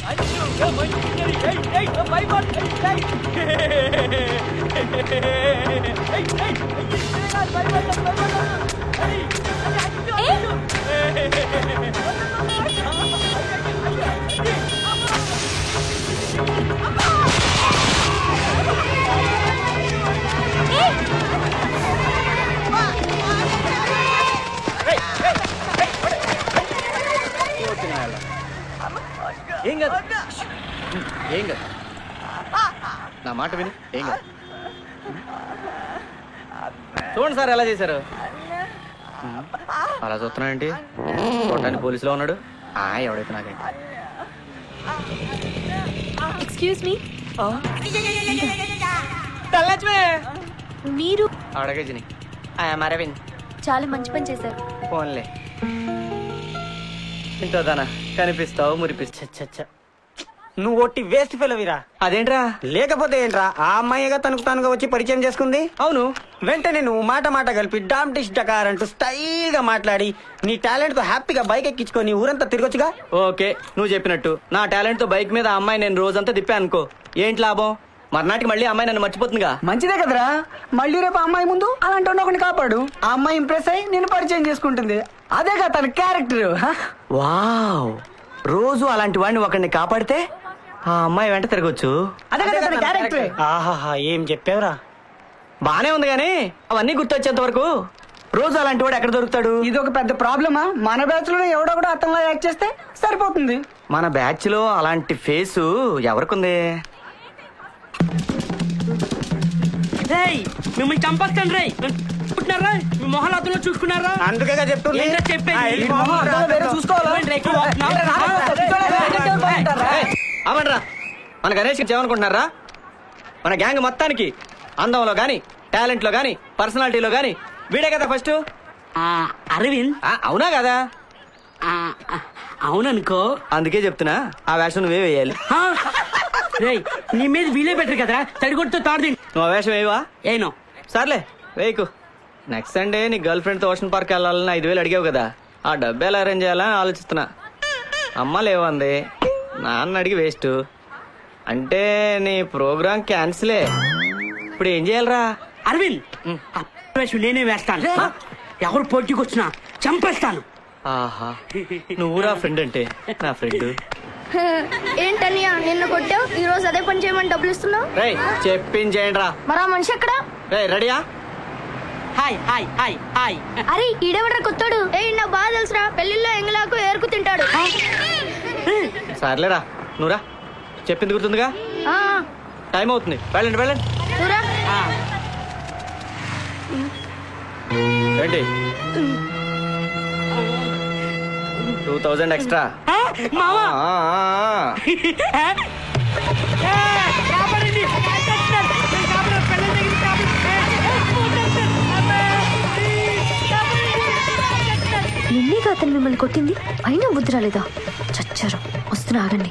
ఏం కాదు ఏం కాదు నా మాట విని ఏం కాదు చూడండి సార్ ఎలా చేశారు అలా చూస్తున్నానండి చూడటానికి పోలీసులో ఉన్నాడు ఆ ఎవడైతే నాకేంటి ఎక్స్క్యూజ్ మీ మీరు అడగజిని అరవింద్ చాలా మంచి పని చేశారు ఫోన్లే ఇంతోదానా కనిపిస్తావు మురిపిస్తా నువ్వు ఒట్టి వేస్ట్ ఫెలవిరా అదేంట్రా లేకపోతే ఏంట్రా ఆ అమ్మాయిగా తనకు తానుగా వచ్చి పరిచయం చేసుకుంది అవును వెంటనే నువ్వు మాట మాట కలిపి డామ్ డిష్ డకార్ అంటూ స్టైల్ గా మాట్లాడి నీ టాలెంట్ తో హ్యాపీగా బైక్ ఎక్కించుకొని ఊరంతా తిరగొచ్చుగా ఓకే నువ్వు చెప్పినట్టు నా టాలెంట్ తో బైక్ మీద ఆ అమ్మాయి నేను రోజంతా తిప్పా అనుకో ఏంటి లాభం మర్నాటికి మళ్ళీ ఆ అమ్మాయి నన్ను మర్చిపోతుందిగా మంచిదే కదరా మళ్ళీ రేపు ఆ అమ్మాయి ముందు అలాంటి ఒకరిని కాపాడు ఆ అమ్మాయి ఇంప్రెస్ అయ్యి నేను పరిచయం చేసుకుంటుంది అదేగా తన క్యారెక్టర్ వావ్ రోజు అలాంటి వాడిని ఒకరిని కాపాడితే ఆ అమ్మాయి వెంట తిరగొచ్చు అదే కదా తన క్యారెక్టర్ ఆహాహా ఏం చెప్పావురా బానే ఉంది కానీ అవన్నీ గుర్తొచ్చేంత వరకు రోజు అలాంటి వాడు ఎక్కడ దొరుకుతాడు ఇది ఒక పెద్ద ప్రాబ్లమా మన బ్యాచ్ లో ఎవడో కూడా అతనిలా యాక్ట్ చేస్తే సరిపోతుంది మన బ్యాచ్ లో అలాంటి ఫేసు ఎవరికుంది రేయ్ మిమ్మల్ని చంపేస్తాను రేయ్ పుట్టినారా మీ మొహాలు అతను చూసుకున్నారా అందుకే చెప్తుంది ఏంటో చెప్పేది? ఆ, వెళ్ళి మొహం అద్దంలో వేరే చూసుకోవాలా? ఏంటి రేయ్, ఎక్కువ వాగుతున్నావ్? ఏ, రారా, కూర్చోలే, బాగుంటారా? అవండ్రా మన గణేష్ ఏమనుకుంటున్నారా మన గ్యాంగ్ మొత్తానికి అందంలో గాని టాలెంట్ లో గాని పర్సనాలిటీలో గాని వీడే కదా ఫస్ట్ ఆ, అరవింద్ అవునా కదా ఆ, ఆ, అవుననుకో అందుకే చెప్తున్నా ఆ వేషం నువ్వే వేయాలి ఆ, రేయ్ నీ మీద వీలే బెటర్ కదరా తడిగొట్టుతో తాడుది నువ్వు ఆ వేషం వేయవా ఏనో సర్లే వేయకు నెక్స్ట్ సండే నీ గర్ల్ ఫ్రెండ్ తో ఓషన్ పార్క్ వెళ్ళాలని ఐదు వేలు అడిగావు కదా ఆ డబ్బు ఎలా అరేంజ్ చేయాలని ఆలోచిస్తున్నా అమ్మ లేవంది నాన్న అడిగి వేస్ట్ అంటే నీ ప్రోగ్రామ్ క్యాన్సిలే ఇప్పుడు ఏం చేయాలరా అరవింద్ ఆ వేషం నేనే వేస్తాను ఆ, ఎవరు పోటీకి వచ్చినా చంపేస్తాను ఆహా నువ్వురా ఫ్రెండ్ అంటే నా ఫ్రెండ్ ఏంటనియా నిన్న కొట్టావు ఈ రోజు అదే పని చేయమని డబ్బులు ఇస్తున్నావు రై చెప్పించేయండి రా మరి ఆ మనిషి ఎక్కడ రే రెడీయా హాయ్ హాయ్ హాయ్ హాయ్ అరే ఈడెవడ్రా కొత్తాడు ఏ నా బాగా తెలుసురా పెళ్లిలో ఎంగలాకు ఏరుకు తింటాడు సర్లేరా నువ్వురా చెప్పింది గుర్తుందిగా ఆ, టైం అవుతుంది వెళ్ళండి వెళ్ళండి నువ్వురా. ఏంటి టూ థౌజండ్ ఎక్స్ట్రా ఆ, మావా ఆ, ఏ, కాపాడండి. కాపాడండి. కాపాడండి. పిల్లల దగ్గర కాపాడండి. ఏ, ఏ, పోతాను. అబ్బే. కాపాడండి. నిన్నేగా అతను మిమ్మల్ని కొట్టింది అయినా బుద్ధి రాలేదా చచ్చారు వస్తున్నా ఆగండి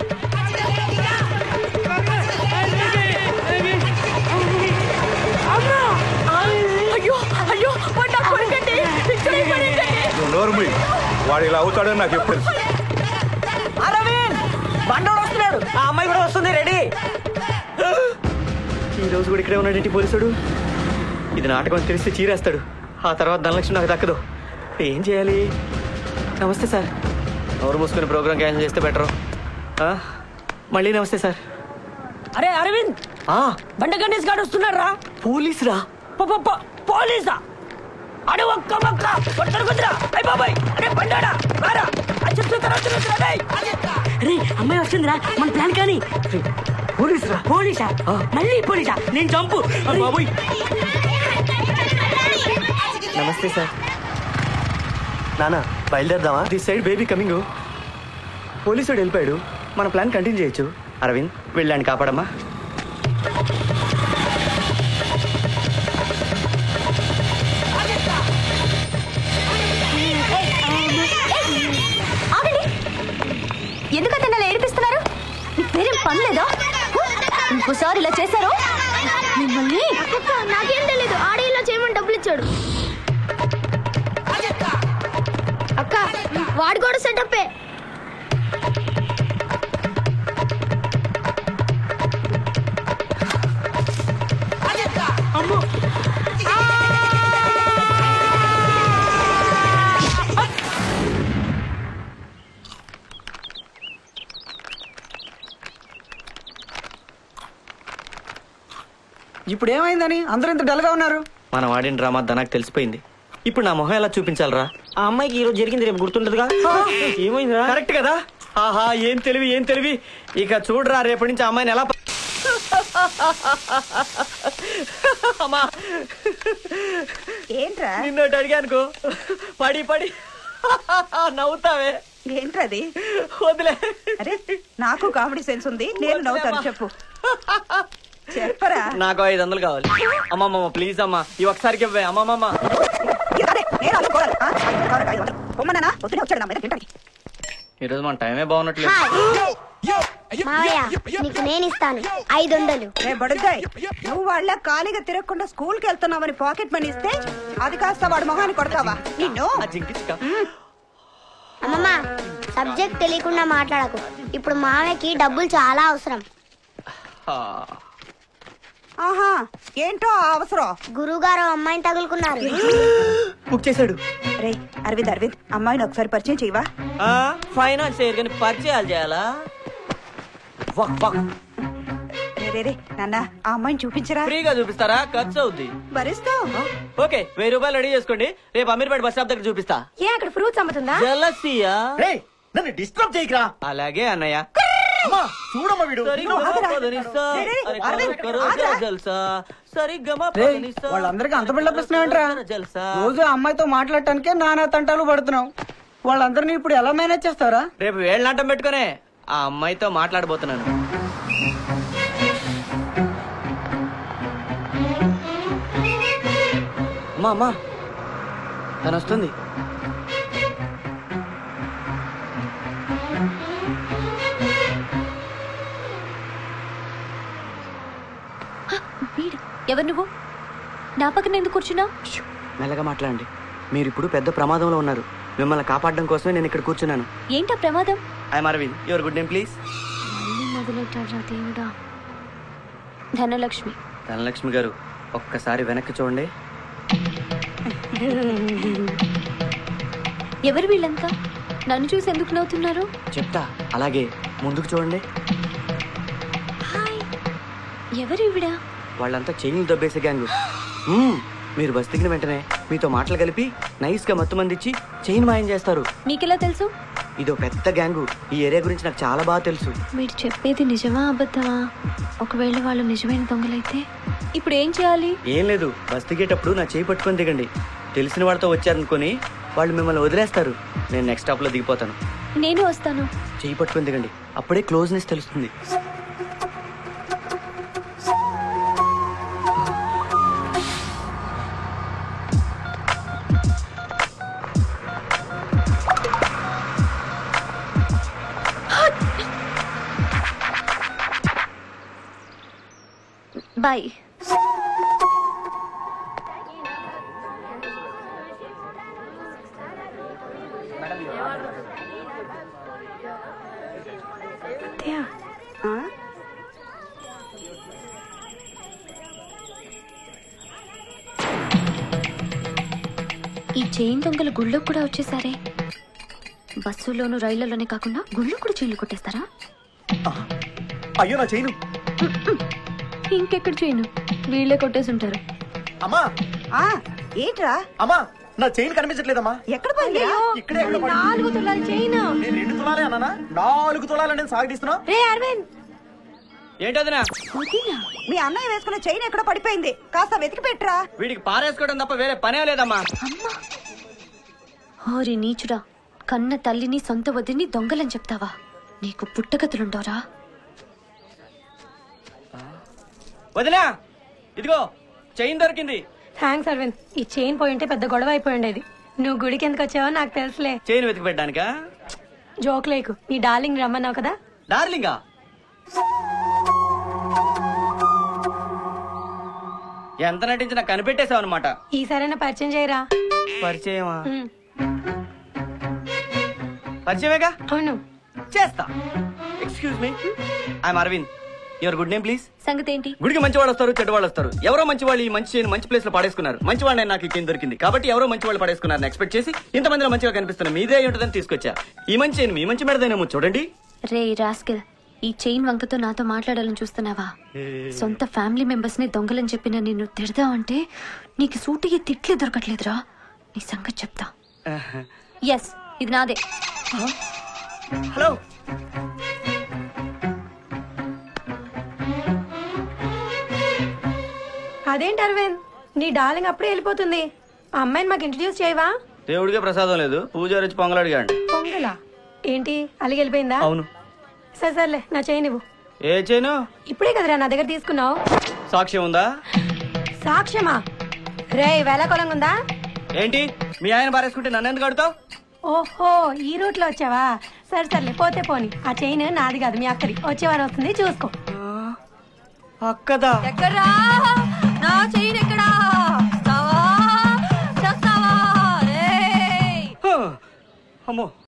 అయ్యో అయ్యో వాడు నా కొడుకండి. ఇక్కడ పడేయండి. నువ్వు నోరు మూయి. వాడు ఇలా అవుతాడని నాకు ఎప్పుడు తెలుసు అరవింద్ బండోడు వస్తున్నాడు ఆ అమ్మాయి కూడా వస్తుంది రెడీ ఈ రోజు కూడా ఇక్కడే ఉన్నాడేంటి పోలీసుడు ఇది నాటకం అని తెలిస్తే చీరేస్తాడు ఆ తర్వాత ధనలక్ష్మి నాకు దక్కదు ఏం చేయాలి నమస్తే సార్ ఎవరు మూసుకుని ప్రోగ్రామ్ క్యాన్సిల్ చేస్తే బెటర్ మళ్ళీ నమస్తే సార్ అరే అరవింద్ ఆ, బండ గణేష్ గారు వస్తున్నాడు రా పోలీస్ రా పోలీసా అడు ఒక్క మొక్క కొట్టరు కుదరా అయ్య బాబాయ్ అరే బండాడా రారా ఆ చెట్ల తర్వాత వస్తురా, రేయ్. అరే అమ్మాయి వస్తుందిరా మన ప్లాన్ కానీ పోలీస్ రా పోలీసా మళ్ళీ పోలీసా నేను చంపు అరే బాబోయ్ నమస్తే సార్ నానా బయలుదేరదామా దిస్ సైడ్ బేబీ కమింగ్ పోలీసుడు వెళ్ళిపోయాడు మన ప్లాన్ కంటిన్యూ చేయొచ్చు అరవింద్ వెళ్ళాను కాపాడమ్మా ఆగండి ఎందుకు అతను అలా ఏడిపిస్తున్నారు మీకు వేరేం పని లేదా ఇంకోసారి ఇలా చేశారు మిమ్మల్ని అక్క నాకేం తెలీదు ఆడే ఇలా చేయమని డబ్బులు ఇచ్చాడు అక్క వాడు కూడా సెటప్పే ఇప్పుడు ఏమైందని అందరూ ఇంత డల్ గా ఉన్నారు మన వాడిన డ్రామా నాకు తెలిసిపోయింది ఇప్పుడు నా మొహం ఎలా చూపించాలరా ఆ అమ్మాయికి ఈ రోజు జరిగింది రేపు గుర్తుంటదిగా ఏమైందిరా కరెక్ట్ కదా ఆహా ఏం తెలివి ఏం తెలివి ఇక చూడరా రేపటి నుంచి ఆ అమ్మాయిని ఎలా ప- అమ్మా ఏంట్రా నిన్నోటి అడిగానుకో పడి పడి నవ్వుతావే ఏంట్రది వదిలే అరే నాకు కామెడీ సెన్స్ ఉంది నేను నవ్వుతాను చెప్పు చెప్పరా నాకు ఐదు వందలు కావాలి అమ్మమ్మ ప్లీజ్ అమ్మా ఈ ఒకసారికి ఇవ్వే అమ్మమ్మ అదే నేను అనుకోవాలి ఆ, ఐదు వందలు కావాలి, ఐదు వందలు. పొమ్మన్నానా పొద్దునే వచ్చాడు నా మీద తింటానికి ఈరోజు మన టైమే బాగున్నట్లేదు మావయ్య నీకు నేను ఇస్తాను ఐదు వందలు రే బడుద్దాయ్ నువ్వు వాళ్ళ ఖాళీగా తిరగకుండా స్కూల్ కి వెళ్తున్నావని పాకెట్ మనీ ఇస్తే అది కాస్త వాడి మొహాన్ని కొడతావా నిన్ను ఆ జింకి చిక్క. అమ్మమ్మ సబ్జెక్ట్ తెలియకుండా మాట్లాడకు ఇప్పుడు మావయ్యకి డబ్బులు చాలా అవసరం ఆ, ఆహా ఏంటో ఆ అవసరం గురువుగారు అమ్మాయిని తగులుకున్నారు బుక్ చేశాడు రే అరవింద్ అరవింద్ అమ్మాయిని ఒకసారి పరిచయం చేయవా ఆ, ఫైనాన్స్ చేయరు కానీ పరిచయాలు చేయాలా వక్ వక్. రే రే రే నాన్న ఆ అమ్మాయిని చూపించరా ఫ్రీగా చూపిస్తారా ఖర్చు అవుద్ది భరిస్తావు ఓకే వెయ్యి రూపాయలు రెడీ చేసుకోండి రేపు అమీర్పేట బస్ స్టాప్ దగ్గర చూపిస్తా ఏ అక్కడ ఫ్రూట్స్ అమ్ముతుందా జలసియా నన్ను డిస్టర్బ్ చేయకరా అలాగే అన్నయ్య అమ్మా చూడమ్మా వీడు సరిగ్గా ఆగరా. పదనిస్తా. రే, రే, అరే అరవింద్, కరో ఆగరా. జల్సా. సరిగ్గా రే పదనిస్తా. వాళ్ళందరికీ అంత బిల్డప్ ఇస్తున్నావేంట్రా జల్సా. రోజు ఆ అమ్మాయితో మాట్లాడటానికే నానా తంటాలు పడుతున్నావు వాళ్ళందరినీ ఇప్పుడు ఎలా మేనేజ్ చేస్తారా రేపు వేళ్ళనాటం పెట్టుకునే ఆ అమ్మాయితో మాట్లాడబోతున్నాను అమ్మా అమ్మా తను వస్తుంది వీడు ఎవరు నువ్వు నా పక్కన ఎందుకు కూర్చున్నావు మెల్లగా మాట్లాడండి మీరు ఇప్పుడు పెద్ద ప్రమాదంలో ఉన్నారు మిమ్మల్ని కాపాడడం కోసమే నేను ఇక్కడ కూర్చున్నాను ఏంటా ప్రమాదం I'm Aravind your good name please మళ్ళీ మొదలెట్టాడ్రా దేవుడా ధనలక్ష్మి ధనలక్ష్మి గారు ఒక్కసారి వెనక్కి చూడండి ఎవరు వీళ్ళంతా నన్ను చూసి ఎందుకు నవ్వుతున్నారు చెప్తా అలాగే ముందుకు చూడండి హాయ్ ఎవరు ఇవిడా వాళ్ళంతా చైన్లు దబ్బేసే గ్యాంగ్ మ్మ్. మీరు బస్ దిగిన వెంటనే మీతో మాటలు కలిపి నైస్ గా మత్తు మంది ఇచ్చి చైన్ మాయం చేస్తారు మీకెలా తెలుసు ఇదో పెద్ద గ్యాంగు ఈ ఏరియా గురించి నాకు చాలా బాగా తెలుసు మీరు చెప్పేది నిజమా అబద్ధమా ఒకవేళ వాళ్ళు నిజమైన దొంగలైతే ఇప్పుడు ఏం చేయాలి ఏం లేదు బస్ దిగేటప్పుడు నా చేయి పట్టుకొని దిగండి తెలిసిన వాళ్ళతో వచ్చారనుకొని వాళ్ళు మిమ్మల్ని వదిలేస్తారు నేను నెక్స్ట్ స్టాప్ లో దిగిపోతాను నేను వస్తాను చేయి పట్టుకొని దిగండి అప్పుడే క్లోజ్నెస్ తెలుస్తుంది బాయ్ ఆ? ఈ చైన్ దొంగలు గుళ్ళో కూడా వచ్చేసారే బస్సులోను రైళ్లలోనే కాకుండా గుళ్ళో కూడా చైన్లు కొట్టేస్తారా అయ్యో నా చేయను ఇంకెక్కడ చైను వీళ్ళే కొట్టేసి ఉంటారు అమ్మా ఆ, ఏంట్రా అమ్మా నా చైన్ కనిపించట్లేదమ్మా ఎక్కడ పోయిందిరా ఇక్కడే ఎక్కడ పడింది? నాలుగు తులాల చైన్ నేను రెండు తులాలే అన్నానా నాలుగు తులాలు నేను సాగదీస్తున్నా రే అరవింద్ ఏంటదినా వదినా మీ అన్నయ్య వేసుకున్న చైన్ ఎక్కడ పడిపోయింది కాస్త వెతికి పెట్టరా వీడికి పారేసుకోవడం తప్ప వేరే పనే లేదమ్మా అమ్మా ఓరి నీచుడా కన్న తల్లిని సొంత వదిని దొంగలని చెప్తావా నీకు పుట్టగతులుండోరా వదినా ఇదిగో చైన్ దొరికింది థ్యాంక్స్ అరవింద్ ఈ చైన్ పోయింటే పెద్ద గొడవ అయిపోయి ఉండేది నువ్వు గుడికి ఎందుకు వచ్చావో నాకు తెలుసులే చైన్ వెతికి పెట్టడానికా జోక్ లేకు నీ డార్లింగ్ రమ్మన్నావు కదా డార్లింగా ఎంత నటించినా కనిపెట్టేశావు అనమాట ఈసారైనా పరిచయం చేయరా పరిచయమా ఉమ్, పరిచయమేగా అవును చేస్తా excuse me I'm Aravind your good name please సంగతి ఏంటి గుడికి మంచి వాళ్ళు వస్తారు చెడ్డ వాళ్ళు వస్తారు ఎవరో మంచి వాళ్ళు ఈ మంచి చేయని మంచి ప్లేస్ లో పడేసుకున్నారు మంచి వాళ్ళని నాకు ఇక్కడ దొరికింది కాబట్టి ఎవరో మంచి వాళ్ళు పడేసుకున్నారు ఎక్స్పెక్ట్ చేసి ఇంతమందిలో మంచిగా కనిపిస్తున్నా మీదే అయి ఉంటుందని తీసుకొచ్చా ఈ మంచి చేయను మీ మంచి మెడదేనేమో చూడండి రే రాస్కిల్ ఈ చైన్ వంకతో నాతో మాట్లాడాలని చూస్తున్నావా సొంత ఫ్యామిలీ మెంబర్స్ ని దొంగలని చెప్పిన నిన్ను తిడదా అంటే నీకు సూటికి తిట్లే దొరకట్లేదురా నీ సంగతి చెప్తా ఎస్ ఇది నాదే హలో అదేంటి అరవింద్ నీ డార్లింగ్ అప్పుడే వెళ్ళిపోతుంది ఆ అమ్మాయిని మాకు ఇంట్రడ్యూస్ చేయవా దేవుడికే ప్రసాదం లేదు పూజారి వచ్చి పొంగలు అడిగాడు పొంగలా ఏంటి అలిగి వెళ్ళిపోయిందా అవును సరే సర్లే నా చైన్ ఇవ్వు ఏ చేయను ఇప్పుడే కదరా నా దగ్గర తీసుకున్నావు సాక్ష్యం ఉందా సాక్ష్యమా రే వేళకోళం ఉందా ఏంటి మీ ఆయన బారేసుకుంటే నన్ను ఎందుకు అడుగుతావు ఓహో ఈ రూట్ లో వచ్చావా సరే సర్లే పోతే పోని ఆ చైన్ నాది కాదు మీ అక్కడి వచ్చేవారు వస్తుంది చూసుకో అక్కదా ఎక్కడ్రా నా చైన్ ఎక్కడా వస్తావా? చేస్తావా? రేయ్! అమ్మో